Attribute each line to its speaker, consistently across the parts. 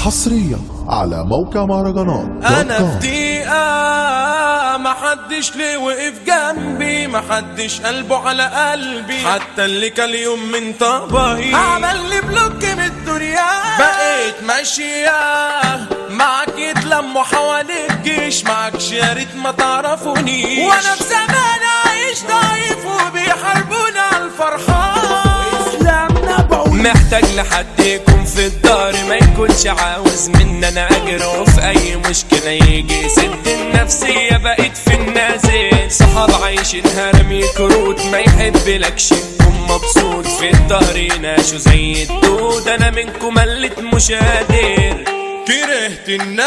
Speaker 1: حصريا على موقع مهرجانات دوت
Speaker 2: انا في
Speaker 1: كوم.
Speaker 2: دقيقة محدش ليه وقف جنبي محدش قلبه على قلبي حتى اللي كان يوم من طبعي عمل لي بلوك من الدنيا بقيت ماشية معاك يتلموا حواليك جيش معاكش يا ريت ما تعرفونيش وانا في زمان عايش ضعيف وبيحاربونا على الفرحان محتاج لحد يكون في الدار ما يكونش عاوز مني انا اجر وفي اي مشكلة يجي سد النفسية بقيت في النازل صحاب عايشين هرمي كروت ما يحب لكش تكون مبسوط في الدار يناشوا زي الدود انا منكم ملت مش قادر كرهت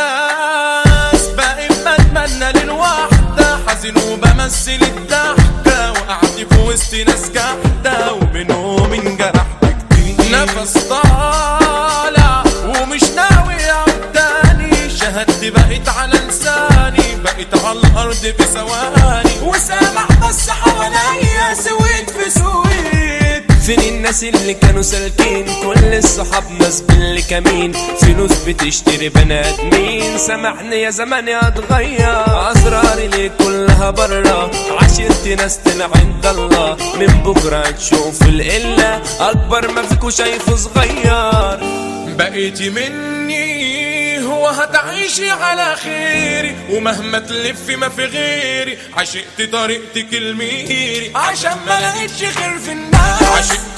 Speaker 2: الناس بقيت بتمنى للوحدة حزين وبمثل الضحكة وقعت في وسط ناس جحدة وبينهم انجرحت كتير نفس طالع ومش ناوي اعود تاني شهادتي بقت على لساني بقيت على الارض في ثواني وسامع بس حواليا سويت في سويت فين الناس اللي كانوا سالكين كل الصحاب ناس باللي كمين فلوس بتشتري بني ادمين سامحني يا زماني اتغير اسراري ليه كلها برا عشرت ناس طلع عند الله من بكره تشوف القله اكبر ما فيكوا شايفه صغير بقيتي مني هو هتعيشي على خيري ومهما تلفي ما في غيري عشقت طريقتك الميري عشان ما لقيتش خير في الناس عشقت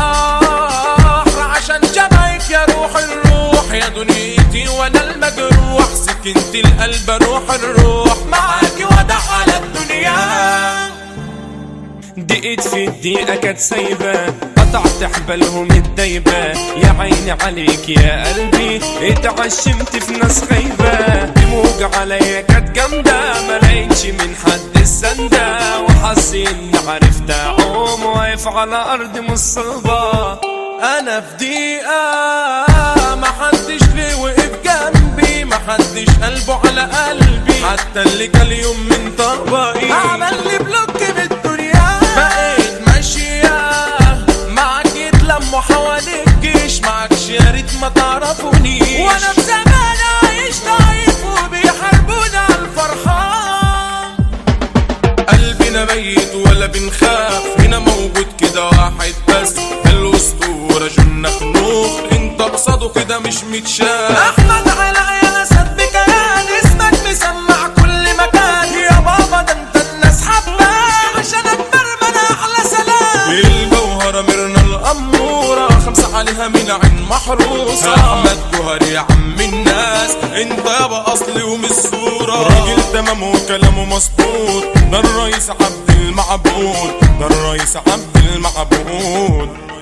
Speaker 2: البحر عشان جمعك يا روح الروح يا دنيتي وانا المجروح سكنت القلب روح الروح معاكي وضع على الدنيا دقيت في الدقيقة كانت سايبة قطعت حبلهم الدايبة يا عيني عليك يا قلبي اتعشمت في ناس غايبة دموج عليا كانت جامدة ملاقيتش من حد السندة وحظي اني عرفت اعوم واقف على ارض مصلبة انا في دقيقة محدش ليه وقف جنبي محدش قلبه على قلبي حتى اللي كان يوم من طبقي عمل لي بلوك من الدنيا بقيت ماشية معاك يتلموا حواليك جيش معاكش يا ريت ما تعرفونيش وانا في زمان عايش ضعيف وبيحاربونا على الفرحان قلبنا ميت ولا بنخاف هنا موجود كده واحد بس الاسطوره جنة خنوخ انت قصاده كده مش متشاف احمد على يا اسد بكيان اسمك مسمع كل مكان يا بابا ده انت الناس حباه عشان اكبر من احلى سلام الجوهره ميرنا الاموره خمسه عليها من عين محروسه احمد جوهر يا عم الناس انت يابا اصلي ومش صوره راجل تمام وكلامه مظبوط ده الرئيس عبد المعبود ده الرئيس عبد المعبود